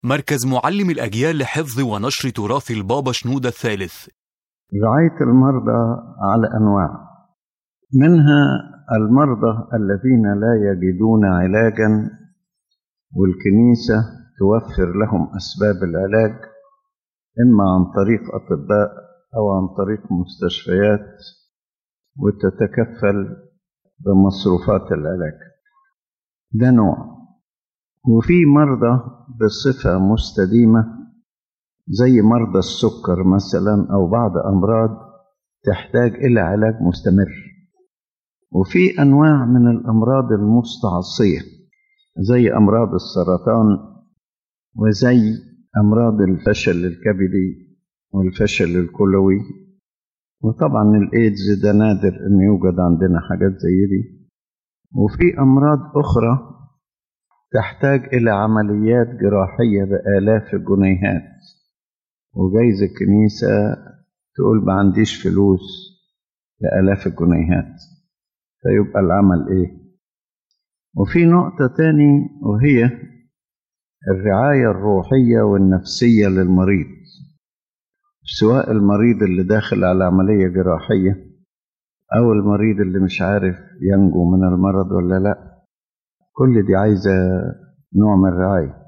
مركز معلم الأجيال لحفظ ونشر تراث البابا شنودة الثالث رعاية المرضى على أنواع منها المرضى الذين لا يجدون علاجا والكنيسة توفر لهم أسباب العلاج إما عن طريق أطباء أو عن طريق مستشفيات وتتكفل بمصروفات العلاج ده نوع وفي مرضى بصفة مستديمة زي مرضى السكر مثلا أو بعض أمراض تحتاج إلى علاج مستمر وفي أنواع من الأمراض المستعصية زي أمراض السرطان وزي أمراض الفشل الكبدي والفشل الكلوي وطبعا الإيدز ده نادر أن يوجد عندنا حاجات زي دي وفي أمراض أخرى تحتاج إلى عمليات جراحية بآلاف الجنيهات وجايز الكنيسة تقول ما عنديش فلوس لآلاف الجنيهات فيبقى العمل إيه وفي نقطة تاني وهي الرعاية الروحية والنفسية للمريض سواء المريض اللي داخل على عملية جراحية أو المريض اللي مش عارف ينجو من المرض ولا لأ كل دي عايزة نوع من الرعاية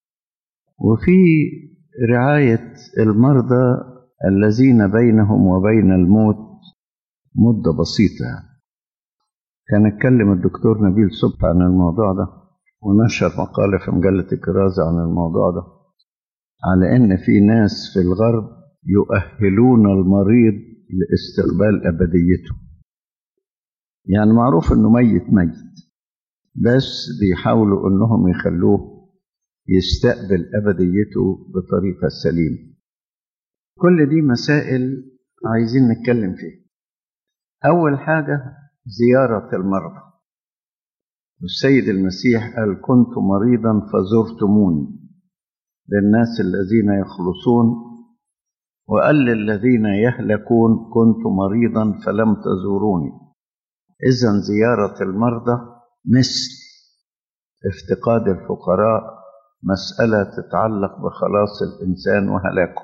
وفي رعاية المرضى الذين بينهم وبين الموت مدة بسيطة كان اتكلم الدكتور نبيل صبح عن الموضوع ده ونشر مقالة في مجلة الكرازة عن الموضوع ده على إن في ناس في الغرب يؤهلون المريض لاستقبال أبديته يعني معروف إنه ميت ميت بس بيحاولوا إنهم يخلوه يستقبل أبديته بطريقة سليمة كل دي مسائل عايزين نتكلم فيها أول حاجة زيارة المرضى السيد المسيح قال كنت مريضا فزرتموني للناس الذين يخلصون وقال للذين يهلكون كنت مريضا فلم تزوروني إذا زيارة المرضى مثل افتقاد الفقراء مسألة تتعلق بخلاص الإنسان وهلاكه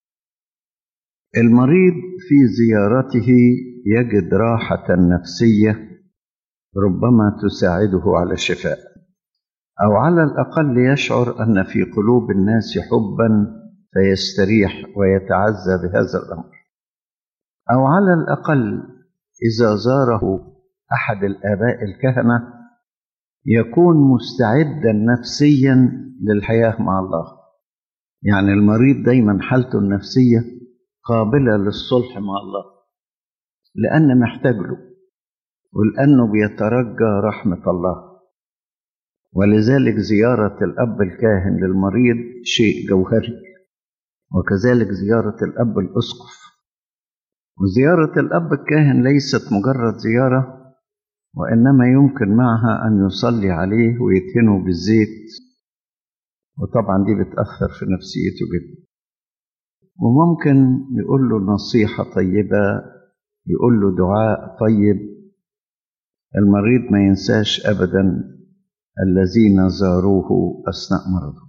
المريض في زيارته يجد راحة نفسية ربما تساعده على الشفاء أو على الأقل يشعر أن في قلوب الناس حبا فيستريح ويتعزى بهذا الأمر أو على الأقل إذا زاره أحد الآباء الكهنة يكون مستعدا نفسيا للحياة مع الله يعني المريض دايما حالته النفسية قابلة للصلح مع الله لأن محتاج له ولأنه بيترجى رحمة الله ولذلك زيارة الأب الكاهن للمريض شيء جوهري وكذلك زيارة الأب الأسقف وزيارة الأب الكاهن ليست مجرد زيارة وإنما يمكن معها أن يصلي عليه ويدهنه بالزيت وطبعا دي بتأثر في نفسيته جدا وممكن يقول له نصيحة طيبة يقول له دعاء طيب المريض ما ينساش أبدا الذين زاروه أثناء مرضه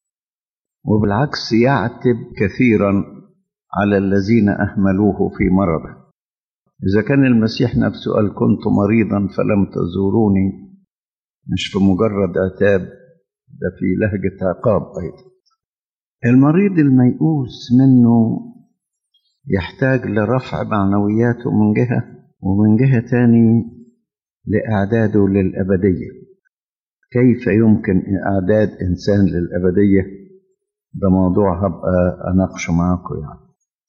وبالعكس يعتب كثيرا على الذين أهملوه في مرضه إذا كان المسيح نفسه قال كنت مريضا فلم تزوروني مش في مجرد عتاب ده في لهجة عقاب أيضا المريض الميؤوس منه يحتاج لرفع معنوياته من جهة ومن جهة تاني لإعداده للأبدية كيف يمكن إعداد إنسان للأبدية ده موضوع هبقى أناقشه معاكم يعني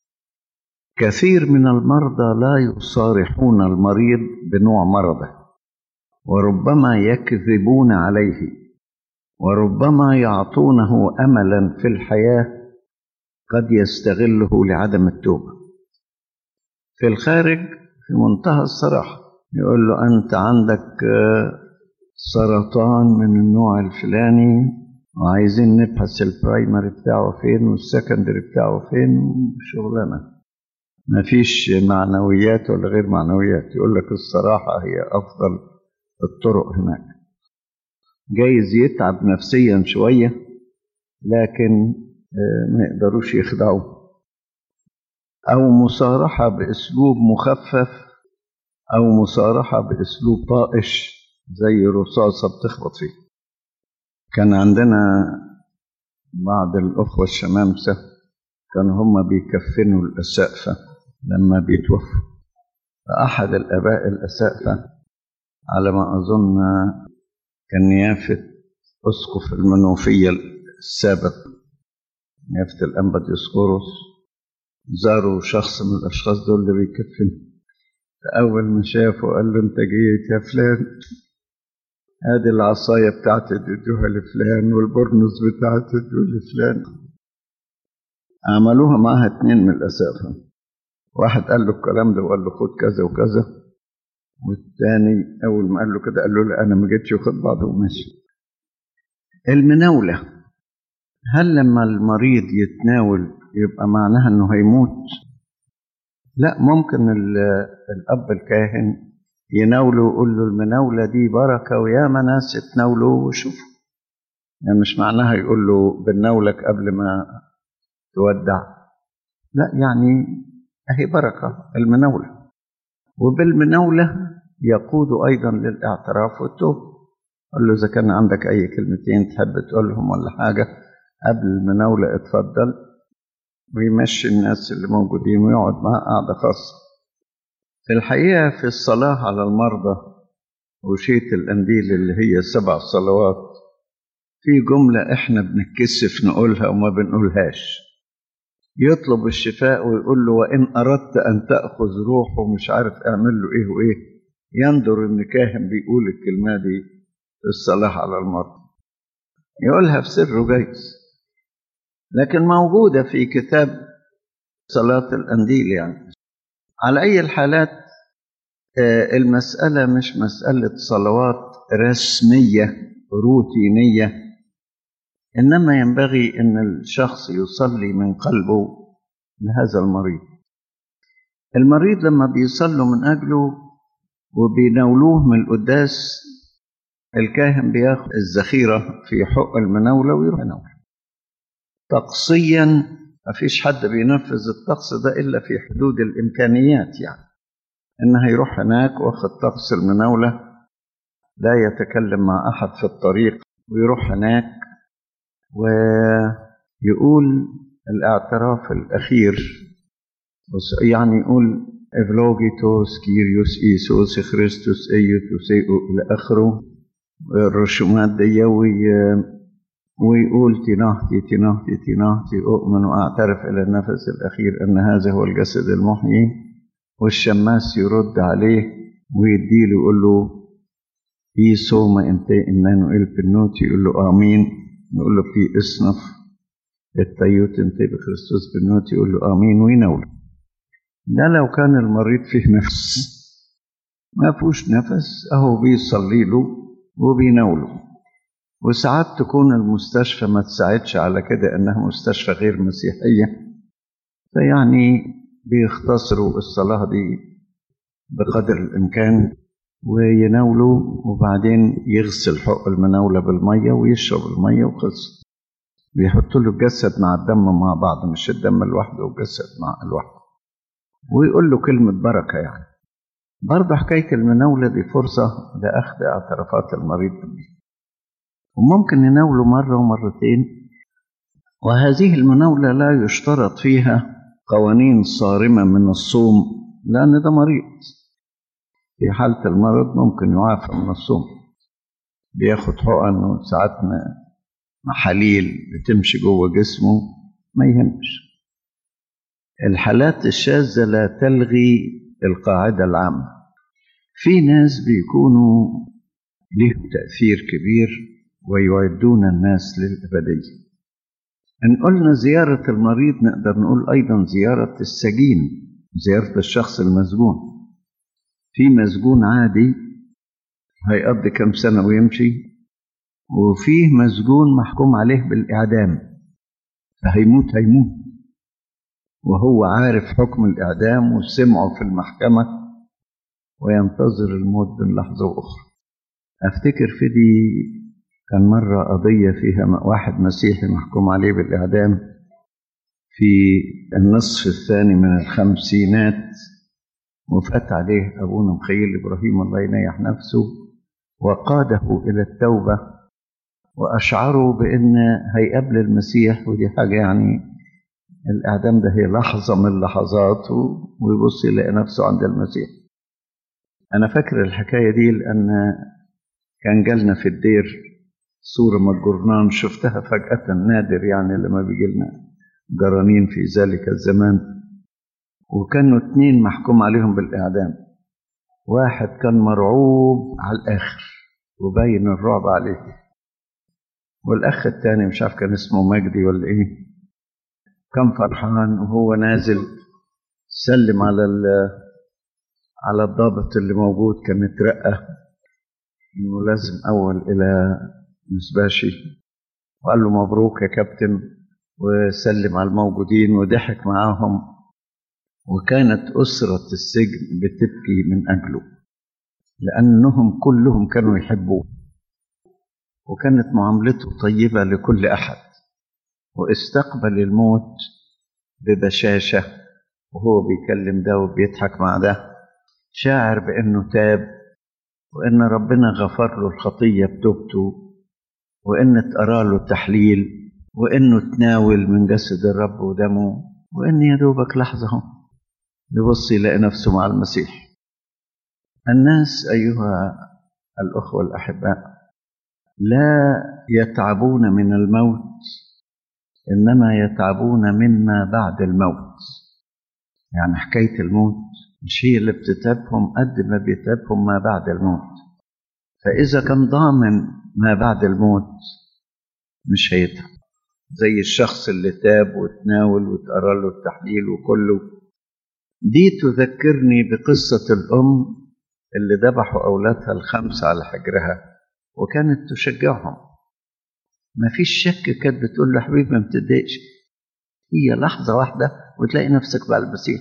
كثير من المرضى لا يصارحون المريض بنوع مرضه وربما يكذبون عليه وربما يعطونه املا في الحياه قد يستغله لعدم التوبه في الخارج في منتهى الصراحه يقول له انت عندك سرطان من النوع الفلاني وعايزين نبحث البرايمري بتاعه فين والسكندري بتاعه فين شغلانه ما فيش معنويات ولا غير معنويات يقول لك الصراحة هي أفضل الطرق هناك جايز يتعب نفسيا شوية لكن ما يقدروش يخدعوه أو مصارحة بأسلوب مخفف أو مصارحة بأسلوب طائش زي رصاصة بتخبط فيه كان عندنا بعض الأخوة الشمامسة كانوا هم بيكفنوا الأسقفة لما بيتوفوا فأحد الآباء الأسقفة على ما أظن كان نيافة أسقف المنوفية السابق نيافة الأنبا ديسقورس زاروا شخص من الأشخاص دول اللي بيكفن فأول ما شافه قال له أنت جيت يا فلان هذه العصاية بتاعتي ادوها لفلان والبرنس بتاعتي ادوه لفلان عملوها معاها اتنين من الأسافة واحد قال له الكلام ده وقال له خد كذا وكذا والتاني أول ما قال له كده قال له لا أنا ما جيتش وخد بعضه ومشي المناولة هل لما المريض يتناول يبقى معناها انه هيموت لا ممكن الاب الكاهن يناوله ويقول له المناوله دي بركه وياما ناس اتناولوا وشوفوا يعني مش معناها يقول له بناولك قبل ما تودع لا يعني اهي بركه المناوله وبالمناوله يقود ايضا للاعتراف والتوبه قال له اذا كان عندك اي كلمتين تحب تقولهم ولا حاجه قبل المناوله اتفضل ويمشي الناس اللي موجودين ويقعد معاه قعدة خاصة في الحقيقة في الصلاة على المرضى وشيت الأنديل اللي هي سبع صلوات في جملة إحنا بنتكسف نقولها وما بنقولهاش يطلب الشفاء ويقول له وإن أردت أن تأخذ روحه مش عارف أعمل له إيه وإيه ينظر إن كاهن بيقول الكلمة دي في الصلاة على المرضى يقولها في سره جايز لكن موجودة في كتاب صلاة الأنديل يعني على أي الحالات المسألة مش مسألة صلوات رسمية روتينية إنما ينبغي أن الشخص يصلي من قلبه لهذا المريض المريض لما بيصلوا من أجله وبيناولوه من القداس الكاهن بياخد الذخيرة في حق المناولة ويروح يناول طقسيا مفيش حد بينفذ الطقس ده إلا في حدود الإمكانيات يعني إن هيروح هناك واخد طقس المناولة لا يتكلم مع أحد في الطريق ويروح هناك ويقول الاعتراف الأخير يعني يقول إفلوجيتوس كيريوس إيسوس خريستوس أيوتوس إلى آخره الرسومات دي ويقول تنهتي تنهتي تنهتي أؤمن وأعترف إلى النفس الأخير أن هذا هو الجسد المحيي والشماس يرد عليه ويديله يقول له إيسو ما أنت إيمانوئيل بنوتي يقول له آمين يقول له في إصنف التيوت أنت بخريستوس بنوتي يقول له آمين ويناوله ده لو كان المريض فيه نفس ما فيهوش نفس أهو بيصلي له وبيناوله وساعات تكون المستشفى ما تساعدش على كده انها مستشفى غير مسيحيه فيعني بيختصروا الصلاه دي بقدر الامكان ويناولوا وبعدين يغسل حق المناوله بالميه ويشرب الميه وخلص بيحطوا له الجسد مع الدم مع بعض مش الدم لوحده والجسد مع لوحده ويقول له كلمه بركه يعني برضه حكايه المناوله دي فرصه لاخذ اعترافات المريض منه وممكن نناوله مرة ومرتين وهذه المناولة لا يشترط فيها قوانين صارمة من الصوم لأن ده مريض في حالة المرض ممكن يعافى من الصوم بياخد حقن وساعات محاليل بتمشي جوه جسمه ما يهمش الحالات الشاذة لا تلغي القاعدة العامة في ناس بيكونوا لهم تأثير كبير ويعدون الناس للأبدية إن قلنا زيارة المريض نقدر نقول أيضا زيارة السجين زيارة الشخص المسجون في مسجون عادي هيقضي كم سنة ويمشي وفيه مسجون محكوم عليه بالإعدام فهيموت هيموت وهو عارف حكم الإعدام وسمعه في المحكمة وينتظر الموت بين لحظة وأخرى أفتكر في دي كان مرة قضية فيها واحد مسيحي محكوم عليه بالإعدام في النصف الثاني من الخمسينات وفات عليه أبونا مخيل إبراهيم الله ينيح نفسه وقاده إلى التوبة وأشعره بأن هيقابل المسيح ودي حاجة يعني الإعدام ده هي لحظة من اللحظات ويبص يلاقي نفسه عند المسيح أنا فاكر الحكاية دي لأن كان جالنا في الدير صورة من الجرنان شفتها فجأة نادر يعني لما بيجي لنا جرانين في ذلك الزمان وكانوا اتنين محكوم عليهم بالإعدام واحد كان مرعوب على الآخر وباين الرعب عليه والأخ التاني مش عارف كان اسمه مجدي ولا إيه كان فرحان وهو نازل سلم على على الضابط اللي موجود كان اترقى انه لازم اول الى مسباشي وقال له مبروك يا كابتن وسلم على الموجودين وضحك معاهم وكانت أسرة السجن بتبكي من أجله لأنهم كلهم كانوا يحبوه وكانت معاملته طيبة لكل أحد واستقبل الموت ببشاشة وهو بيكلم ده وبيضحك مع ده شاعر بأنه تاب وإن ربنا غفر له الخطية بتوبته وإن اتقرا له تحليل وإنه تناول من جسد الرب ودمه وإن يا دوبك لحظة يبص يلاقي نفسه مع المسيح الناس أيها الأخوة الأحباء لا يتعبون من الموت إنما يتعبون مما بعد الموت يعني حكاية الموت مش هي اللي بتتعبهم قد ما بيتعبهم ما بعد الموت فإذا كان ضامن ما بعد الموت مش هيتعب زي الشخص اللي تاب وتناول وتقرا له التحليل وكله دي تذكرني بقصة الأم اللي ذبحوا أولادها الخمسة على حجرها وكانت تشجعهم ما فيش شك كانت بتقول له حبيبي ما بتضايقش هي لحظة واحدة وتلاقي نفسك مع المسيح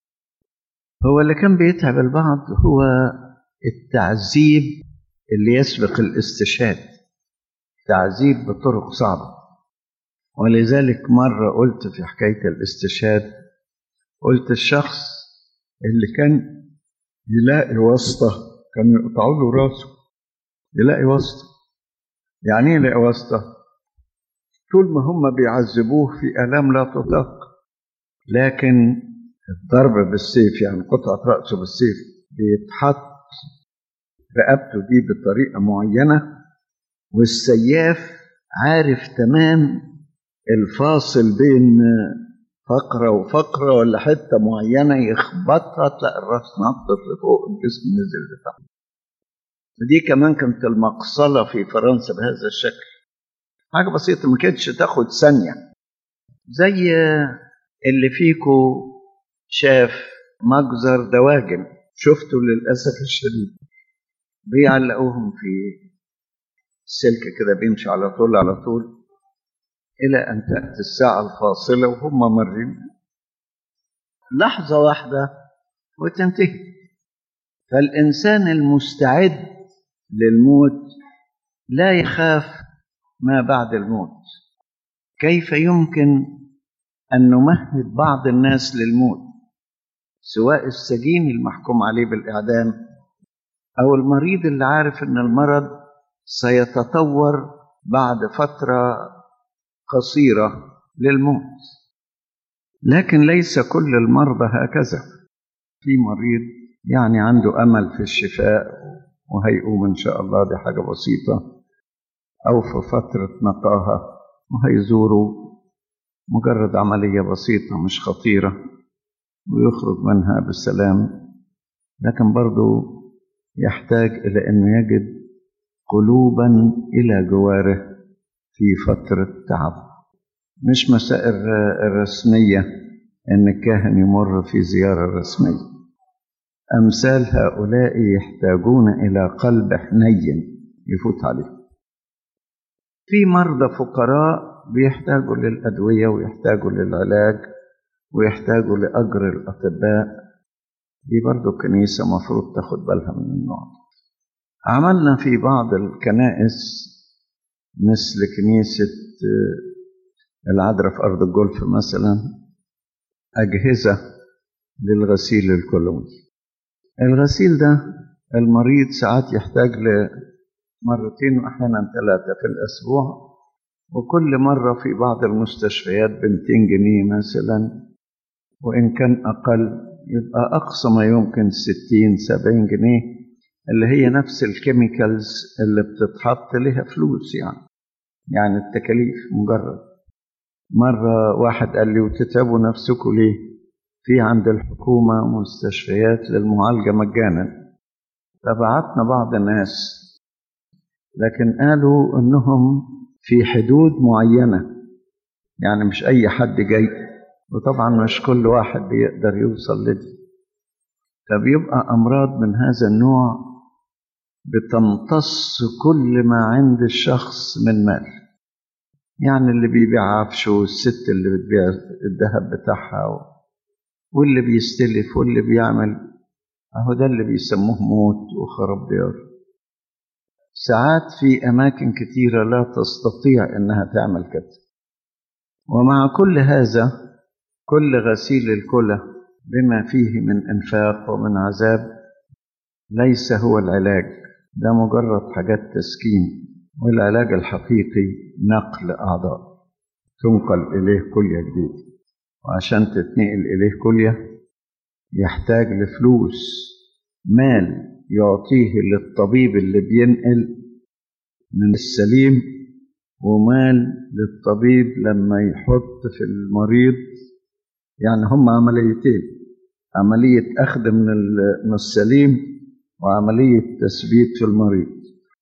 هو اللي كان بيتعب البعض هو التعذيب اللي يسبق الاستشهاد تعذيب بطرق صعبة ولذلك مرة قلت في حكاية الاستشهاد قلت الشخص اللي كان يلاقي واسطة كانوا يقطعوا له راسه يلاقي واسطة يعني ايه يلاقي واسطة؟ طول ما هم بيعذبوه في آلام لا تطاق لكن الضرب بالسيف يعني قطعة رأسه بالسيف بيتحط رقبته دي بطريقة معينة والسياف عارف تمام الفاصل بين فقرة وفقرة ولا حتة معينة يخبطها تلاقي الراس نطت لفوق الجسم نزل لتحت ودي كمان كانت المقصلة في فرنسا بهذا الشكل حاجة بسيطة ما كانتش تاخد ثانية زي اللي فيكو شاف مجزر دواجن شفته للأسف الشديد بيعلقوهم في سلك كده بيمشي على طول على طول إلى أن تأتي الساعة الفاصلة وهم مرين لحظة واحدة وتنتهي فالإنسان المستعد للموت لا يخاف ما بعد الموت كيف يمكن أن نمهد بعض الناس للموت سواء السجين المحكوم عليه بالإعدام أو المريض اللي عارف أن المرض سيتطور بعد فترة قصيرة للموت لكن ليس كل المرضى هكذا في مريض يعني عنده أمل في الشفاء وهيقوم إن شاء الله دي حاجة بسيطة أو في فترة نقاهة وهيزوروا مجرد عملية بسيطة مش خطيرة ويخرج منها بالسلام لكن برضو يحتاج إلى أنه يجد قلوبا إلى جواره في فترة تعب مش مسائل الرسمية أن الكاهن يمر في زيارة رسمية أمثال هؤلاء يحتاجون إلى قلب حنين يفوت عليه في مرضى فقراء بيحتاجوا للأدوية ويحتاجوا للعلاج ويحتاجوا لأجر الأطباء دي برضو الكنيسة مفروض تاخد بالها من النوع عملنا في بعض الكنائس مثل كنيسة العذراء في أرض الجولف مثلا أجهزة للغسيل الكلوي الغسيل ده المريض ساعات يحتاج لمرتين وأحيانا ثلاثة في الأسبوع وكل مرة في بعض المستشفيات ب 200 جنيه مثلا وإن كان أقل يبقى أقصى ما يمكن 60 70 جنيه اللي هي نفس الكيميكالز اللي بتتحط لها فلوس يعني يعني التكاليف مجرد مرة واحد قال لي وتتعبوا نفسكم ليه في عند الحكومة مستشفيات للمعالجة مجانا فبعتنا بعض الناس لكن قالوا انهم في حدود معينة يعني مش اي حد جاي وطبعا مش كل واحد بيقدر يوصل لدي فبيبقى امراض من هذا النوع بتمتص كل ما عند الشخص من مال يعني اللي بيبيع عفشه والست اللي بتبيع الذهب بتاعها واللي بيستلف واللي بيعمل اهو ده اللي بيسموه موت وخراب ديار ساعات في اماكن كتيره لا تستطيع انها تعمل كده ومع كل هذا كل غسيل الكلى بما فيه من انفاق ومن عذاب ليس هو العلاج ده مجرد حاجات تسكين والعلاج الحقيقي نقل اعضاء تنقل اليه كليه جديده وعشان تتنقل إليه كلية يحتاج لفلوس مال يعطيه للطبيب اللي بينقل من السليم ومال للطبيب لما يحط في المريض يعني هم عمليتين عملية أخذ من السليم وعملية تثبيت في المريض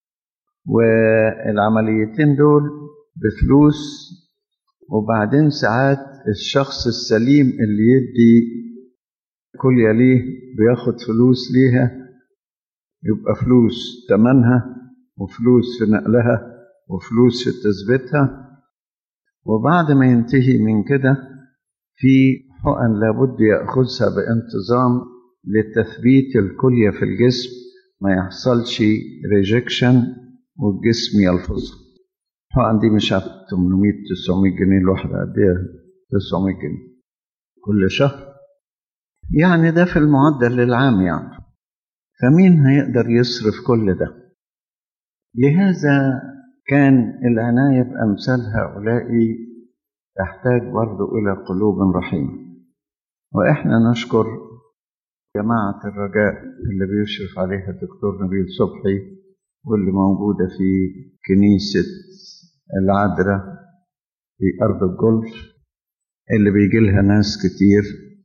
والعمليتين دول بفلوس وبعدين ساعات الشخص السليم اللي يدي كلية ليه بياخد فلوس ليها يبقى فلوس تمنها وفلوس في نقلها وفلوس في تثبيتها وبعد ما ينتهي من كده في حقن لابد يأخذها بانتظام لتثبيت الكلية في الجسم ما يحصلش ريجكشن والجسم يلفظها الحقن دي مش عارف 800 900 جنيه الواحدة قد ايه 900 جنيه كل شهر يعني ده في المعدل العام يعني فمين هيقدر يصرف كل ده لهذا كان العناية بأمثال هؤلاء تحتاج برضو إلى قلوب رحيمة وإحنا نشكر جماعة الرجاء اللي بيشرف عليها الدكتور نبيل صبحي واللي موجودة في كنيسة العذراء في أرض الجولف اللي بيجي لها ناس كتير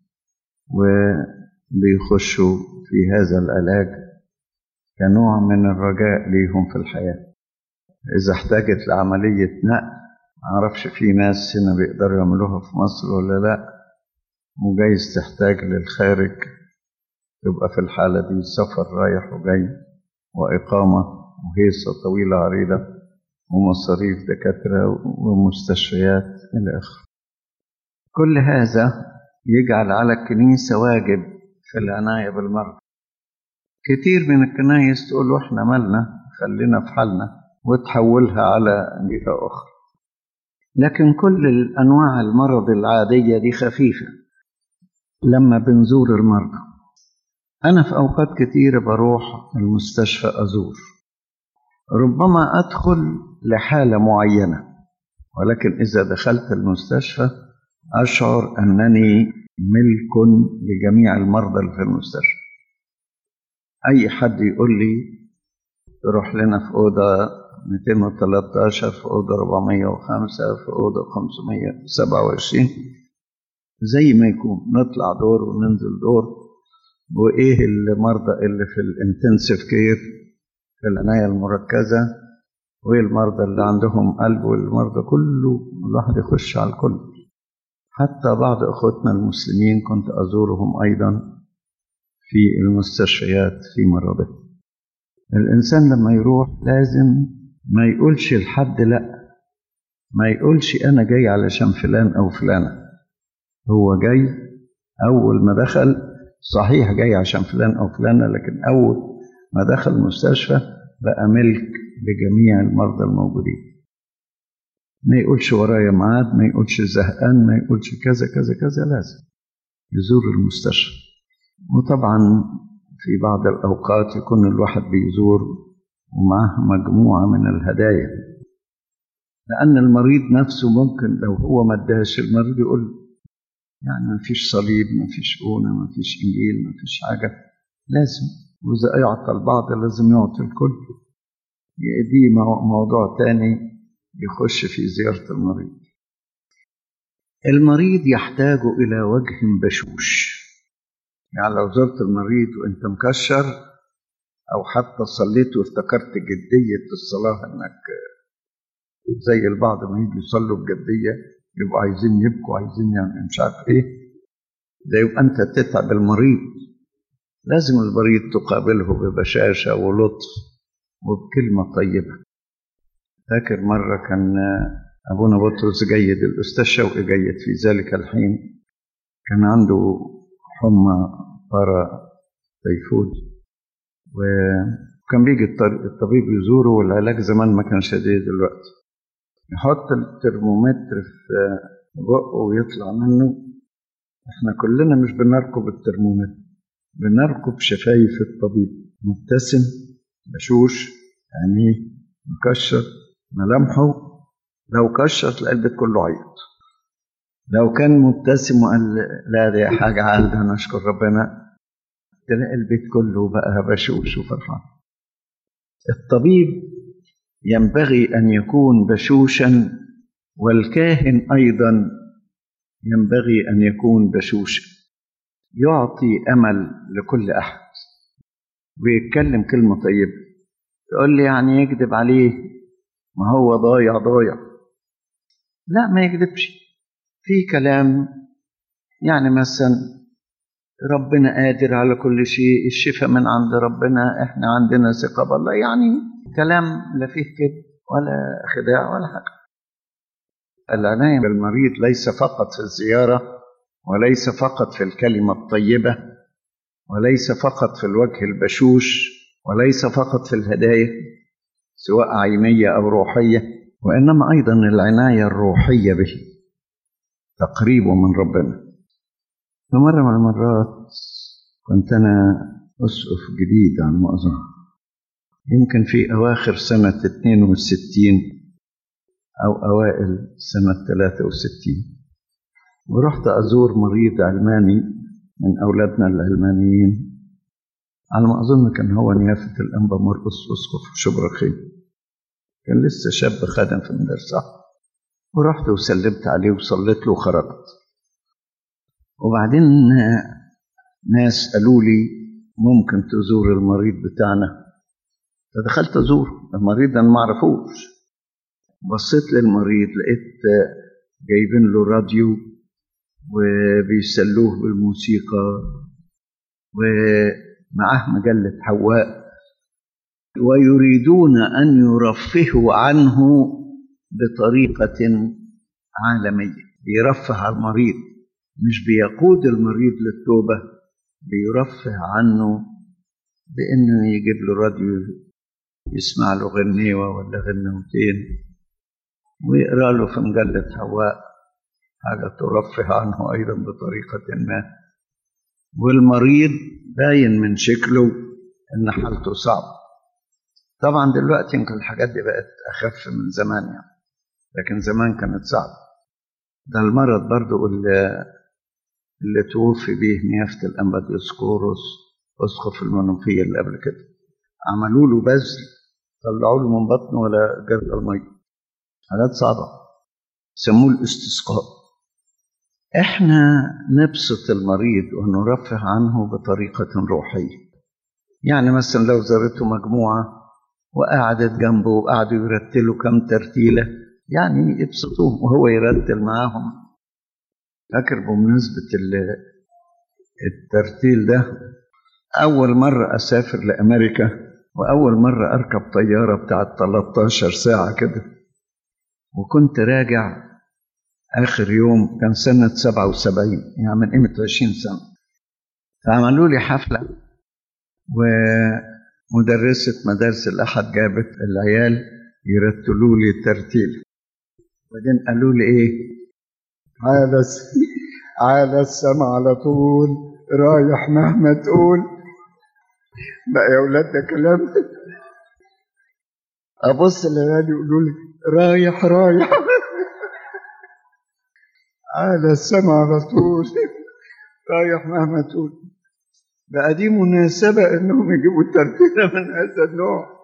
وبيخشوا في هذا العلاج كنوع من الرجاء ليهم في الحياة إذا احتاجت لعملية نقل معرفش في ناس هنا بيقدروا يعملوها في مصر ولا لا وجايز تحتاج للخارج تبقى في الحالة دي سفر رايح وجاي وإقامة وهيصة طويلة عريضة ومصاريف دكاترة ومستشفيات إلى آخره كل هذا يجعل على الكنيسة واجب في العناية بالمرضى كتير من الكنايس تقول احنا مالنا خلينا في حالنا وتحولها على جهة أخرى لكن كل الأنواع المرض العادية دي خفيفة لما بنزور المرضى أنا في أوقات كتير بروح المستشفى أزور ربما أدخل لحالة معينة ولكن إذا دخلت المستشفى أشعر أنني ملك لجميع المرضى اللي في المستشفى أي حد يقول لي تروح لنا في أوضة 213 في أوضة 405 في أوضة 527 زي ما يكون نطلع دور وننزل دور وإيه المرضى اللي في الانتنسيف كير في العناية المركزة وإيه المرضى اللي عندهم قلب والمرضى كله الواحد يخش على الكل حتى بعض أخوتنا المسلمين كنت أزورهم أيضا في المستشفيات في مرضهم الإنسان لما يروح لازم ما يقولش لحد لا ما يقولش أنا جاي علشان فلان أو فلانة هو جاي أول ما دخل صحيح جاي عشان فلان أو فلانة لكن أول ما دخل المستشفى بقى ملك لجميع المرضى الموجودين ما يقولش ورايا ميعاد ما يقولش زهقان ما يقولش كذا كذا كذا لازم يزور المستشفى وطبعا في بعض الأوقات يكون الواحد بيزور ومعه مجموعة من الهدايا لأن المريض نفسه ممكن لو هو ما اداش المريض يقول يعني ما فيش صليب ما فيش أونة ما فيش إنجيل ما فيش حاجة لازم وإذا أعطى البعض لازم يعطي الكل دي موضوع تاني يخش في زيارة المريض المريض يحتاج إلى وجه بشوش يعني لو زرت المريض وانت مكشر او حتى صليت وافتكرت جدية الصلاة انك زي البعض ما يجي يصلوا بجدية يبقوا عايزين يبكوا عايزين يعني مش عارف ايه ده يبقى انت تتعب المريض لازم المريض تقابله ببشاشة ولطف وبكلمة طيبة فاكر مرة كان أبونا بطرس جيد الأستاذ شوقي جيد في ذلك الحين كان عنده حمى بارا تيفود وكان بيجي الطبيب يزوره والعلاج زمان ما كان شديد دلوقتي يحط الترمومتر في بقه ويطلع منه احنا كلنا مش بنركب الترمومتر بنركب شفايف الطبيب مبتسم بشوش عينيه مكشر ملامحه لو كشر تلاقي البيت كله عيط لو كان مبتسم وقال لا دي حاجة عالدة نشكر ربنا تلاقي البيت كله بقى بشوش وفرحان الطبيب ينبغي أن يكون بشوشا والكاهن أيضا ينبغي أن يكون بشوشا يعطي أمل لكل أحد ويتكلم كلمة طيبة يقول لي يعني يكذب عليه ما هو ضايع ضايع لا ما يكذبش في كلام يعني مثلا ربنا قادر على كل شيء الشفاء من عند ربنا احنا عندنا ثقة بالله يعني كلام لا فيه كذب ولا خداع ولا حاجة العناية بالمريض ليس فقط في الزيارة وليس فقط في الكلمة الطيبة وليس فقط في الوجه البشوش وليس فقط في الهدايا سواء عينية أو روحية وإنما أيضا العناية الروحية به تقريبه من ربنا في مرة من المرات كنت أنا أسقف جديد عن ما أظن يمكن في أواخر سنة 62 أو أوائل سنة 63 ورحت أزور مريض علماني من أولادنا العلمانيين على ما أظن كان هو نيافة الأنبا مرقس أسقف شبرا خير كان لسه شاب خادم في المدرسة ورحت وسلمت عليه وصليت له وخرجت وبعدين ناس قالوا لي ممكن تزور المريض بتاعنا فدخلت أزوره المريض أنا ما أعرفوش بصيت للمريض لقيت جايبين له راديو وبيسلوه بالموسيقى ومعاه مجلة حواء ويريدون أن يرفهوا عنه بطريقة عالمية بيرفه على المريض مش بيقود المريض للتوبة بيرفه عنه بإنه يجيب له راديو يسمع له غنيوة ولا غنوتين ويقرأ له في مجلة هواء حاجة ترفه عنه أيضا بطريقة ما والمريض باين من شكله إن حالته صعبة طبعا دلوقتي يمكن الحاجات دي بقت أخف من زمان يعني لكن زمان كانت صعبة ده المرض برضو اللي, اللي توفي به نيافة الأنبا ديسكوروس أسقف المنوفية اللي قبل كده عملوا له بذل طلعوا له من بطنه ولا جرد المية حاجات صعبة سموه الاستسقاء احنا نبسط المريض ونرفه عنه بطريقة روحية يعني مثلا لو زارته مجموعة وقعدت جنبه وقعدوا يرتلوا كم ترتيلة يعني يبسطوه وهو يرتل معاهم فاكر بمناسبة الترتيل ده أول مرة أسافر لأمريكا وأول مرة أركب طيارة بتاعت 13 ساعة كده وكنت راجع آخر يوم كان سنة 77 يعني من قيمة 20 سنة فعملوا لي حفلة ومدرسة مدارس الأحد جابت العيال يرتلوا لي الترتيل وبعدين قالوا لي ايه على الس- على السما على طول رايح مهما تقول بقى يا ولاد ده كلام ابص للعيال يقولوا لي رايح رايح على السما على طول رايح مهما تقول بقى دي مناسبة انهم يجيبوا ترتيبة من هذا النوع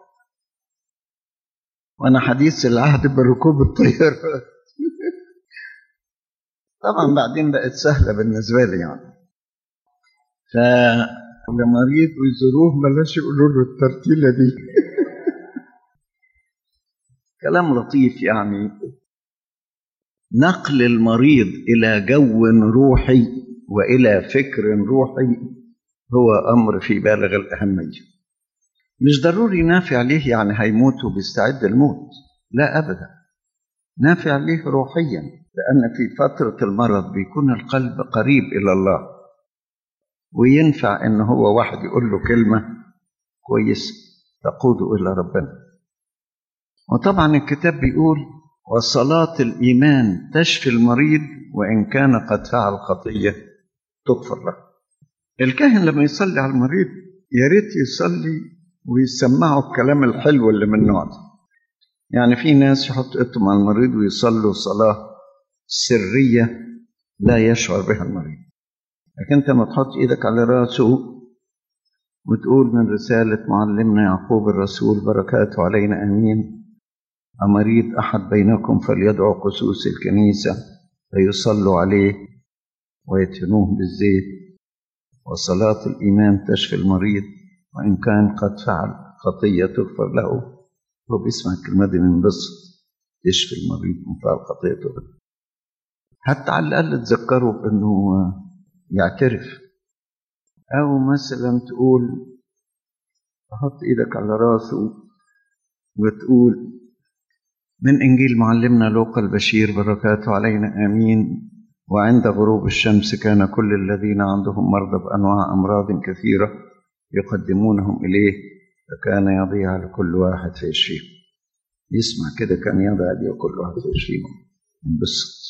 وانا حديث العهد بركوب الطيارات طبعا بعدين بقت سهلة بالنسبة لي يعني فلما يجوا يزوروه بلاش يقولوا له الترتيلة دي كلام لطيف يعني نقل المريض إلى جو روحي وإلى فكر روحي هو أمر في بالغ الأهمية مش ضروري نافع ليه يعني هيموت وبيستعد الموت لا أبدا نافع ليه روحيا لأن في فترة المرض بيكون القلب قريب إلى الله وينفع إن هو واحد يقول له كلمة كويس تقوده إلى ربنا وطبعا الكتاب بيقول وصلاة الإيمان تشفي المريض وإن كان قد فعل خطية تغفر له الكاهن لما يصلي على المريض يا ريت يصلي ويسمعوا الكلام الحلو اللي من النوع ده يعني في ناس يحط ايدهم على المريض ويصلوا صلاة سرية لا يشعر بها المريض لكن انت ما تحط ايدك على راسه وتقول من رسالة معلمنا يعقوب الرسول بركاته علينا امين أمريض أحد بينكم فليدعو قسوس الكنيسة فيصلوا عليه ويدفنوه بالزيت وصلاة الإيمان تشفي المريض وإن كان قد فعل خطية تغفر له هو بيسمع الكلمة دي منبسط يشفي المريض من فعل خطية تغفر حتى على الأقل تذكره بأنه يعترف أو مثلا تقول تحط إيدك على راسه وتقول من إنجيل معلمنا لوقا البشير بركاته علينا آمين وعند غروب الشمس كان كل الذين عندهم مرضى بأنواع أمراض كثيرة يقدمونهم إليه فكان يضيع لكل واحد فيشفيه يسمع كده كان يضع لكل واحد فيشفيهم انبسط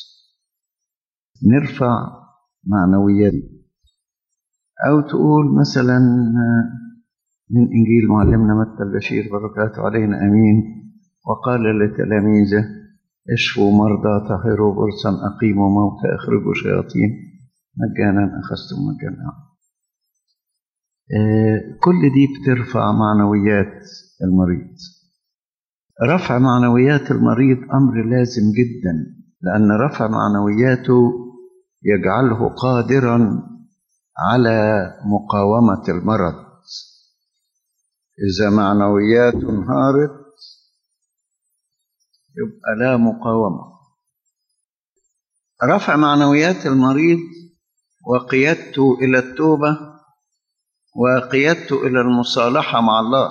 نرفع معنوياتي أو تقول مثلا من إنجيل معلمنا متى البشير بركاته علينا آمين وقال لتلاميذه اشفوا مرضى طهروا برصا أقيموا موتى اخرجوا شياطين مجانا أخذتم مجانا آه، كل دي بترفع معنويات المريض رفع معنويات المريض أمر لازم جدا لأن رفع معنوياته يجعله قادرا على مقاومة المرض إذا معنوياته انهارت يبقى لا مقاومة رفع معنويات المريض وقيادته إلى التوبة وقيادته إلى المصالحة مع الله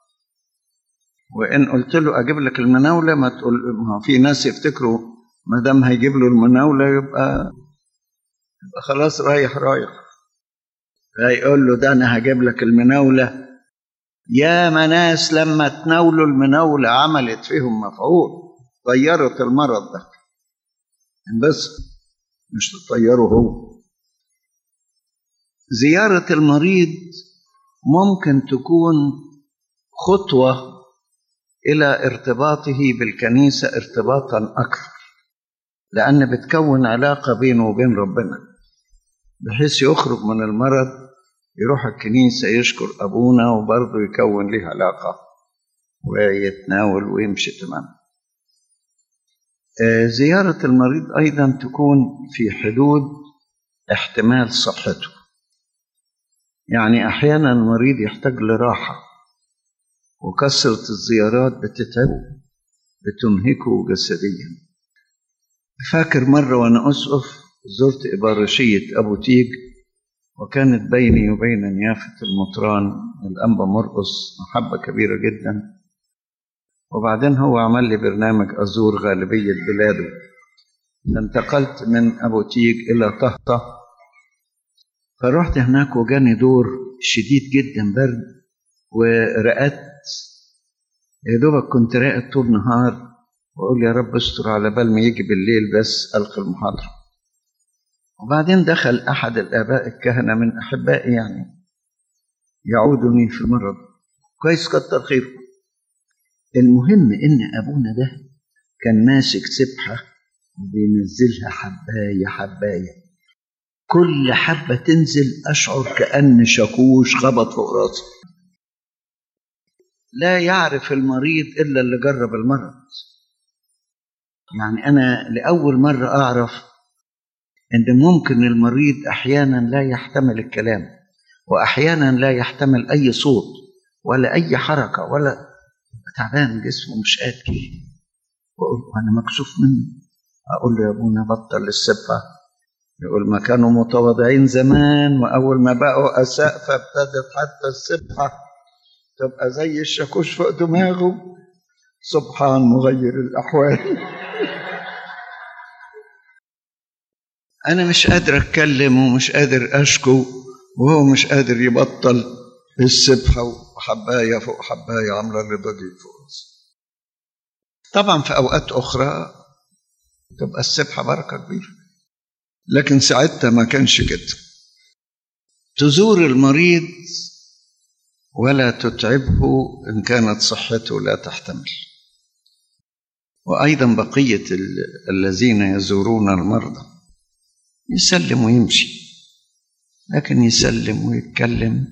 وإن قلت له أجيب لك المناولة ما تقول ما في ناس يفتكروا ما دام هيجيب له المناولة يبقى يبقى خلاص رايح رايح هيقول له ده أنا هجيب لك المناولة يا ناس لما تناولوا المناولة عملت فيهم مفعول طيرت المرض ده بس مش تطيره هو زيارة المريض ممكن تكون خطوة إلى ارتباطه بالكنيسة ارتباطا أكثر لأن بتكون علاقة بينه وبين ربنا بحيث يخرج من المرض يروح الكنيسة يشكر أبونا وبرضه يكون له علاقة ويتناول ويمشي تمام زيارة المريض أيضا تكون في حدود احتمال صحته يعني أحيانا المريض يحتاج لراحة وكثرة الزيارات بتتعبه بتنهكه جسديا فاكر مرة وأنا أسقف زرت إبارشية أبو تيج وكانت بيني وبين نيافة المطران الأنبا مرقص محبة كبيرة جدا وبعدين هو عمل لي برنامج أزور غالبية بلاده فانتقلت من أبو تيج إلى طهطة فرحت هناك وجاني دور شديد جدا برد ورقدت يا دوبك كنت راقد طول نهار وأقول يا رب استر على بال ما يجي بالليل بس ألقي المحاضرة وبعدين دخل أحد الآباء الكهنة من أحبائي يعني يعودني في المرض كويس كتر خيره المهم إن أبونا ده كان ماسك سبحة وبينزلها حباية حباية كل حبة تنزل أشعر كأن شاكوش خبط فوق راسي لا يعرف المريض إلا اللي جرب المرض يعني أنا لأول مرة أعرف إن ممكن المريض أحيانا لا يحتمل الكلام وأحيانا لا يحتمل أي صوت ولا أي حركة ولا تعبان جسمه مش قادر وأقول أنا مكسوف منه أقول له يا أبونا بطل السبحة يقول ما كانوا متواضعين زمان وأول ما بقوا أساء فابتدت حتى السبحة تبقى زي الشاكوش فوق دماغه سبحان مغير الأحوال أنا مش قادر أتكلم ومش قادر أشكو وهو مش قادر يبطل السبحة وحباية فوق حباية عاملة اللي ضجيج فوق راسي. طبعا في أوقات أخرى تبقى السبحة بركة كبيرة لكن ساعتها ما كانش كده تزور المريض ولا تتعبه إن كانت صحته لا تحتمل وأيضا بقية ال- الذين يزورون المرضى يسلم ويمشي لكن يسلم ويتكلم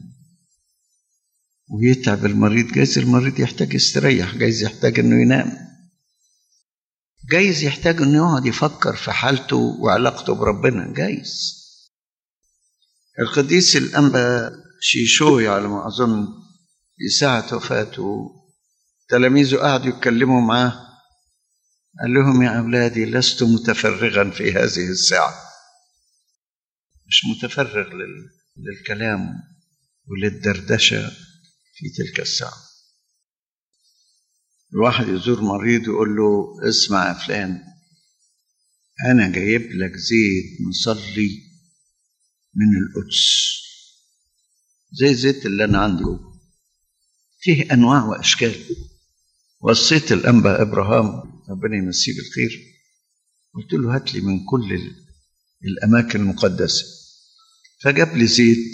ويتعب المريض جايز المريض يحتاج يستريح جايز يحتاج انه ينام جايز يحتاج انه يقعد يفكر في حالته وعلاقته بربنا جايز القديس الانبا شيشوي على ما اظن في ساعة وفاته تلاميذه قعدوا يتكلموا معاه قال لهم يا أولادي لست متفرغا في هذه الساعة مش متفرغ لل... للكلام وللدردشة في تلك الساعة الواحد يزور مريض ويقول له اسمع يا فلان أنا جايب لك زيت مصلي من القدس زي الزيت اللي أنا عندي جوه. فيه أنواع وأشكال وصيت الأنبا إبراهام ربنا يمسيه بالخير قلت له هات لي من كل ال- الأماكن المقدسة فجاب لي زيت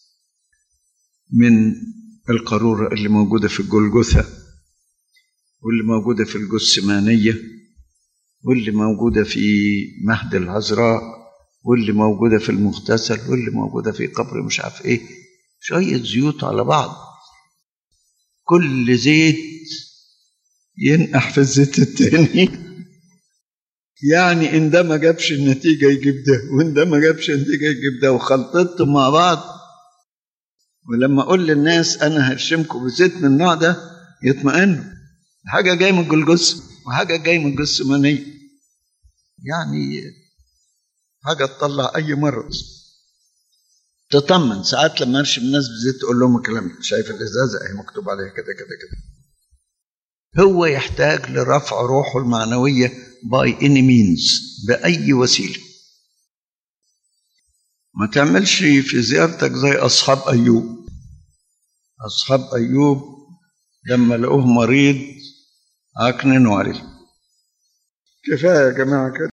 من القارورة اللي موجودة في الجلجثة واللي موجودة في الجثمانية واللي موجودة في مهد العذراء واللي موجودة في المغتسل واللي موجودة في قبر مش عارف ايه شوية زيوت على بعض كل زيت ينقح في الزيت التاني يعني ان ده ما جابش النتيجة يجيب ده وان ده ما جابش النتيجة يجيب ده وخلطتهم مع بعض ولما اقول للناس انا هرشمكم بزيت من النوع ده يطمئنوا حاجة جاية من الجلجث وحاجة جاية من الجثمانية يعني حاجة تطلع أي مرض تطمن ساعات لما ارشم الناس بزيت تقول لهم الكلام ده. شايف الازازه اهي مكتوب عليها كده كده كده هو يحتاج لرفع روحه المعنويه باي اني مينز باي وسيله ما تعملش في زيارتك زي اصحاب ايوب اصحاب ايوب لما لقوه مريض عكننوا عليه كفايه يا جماعه كده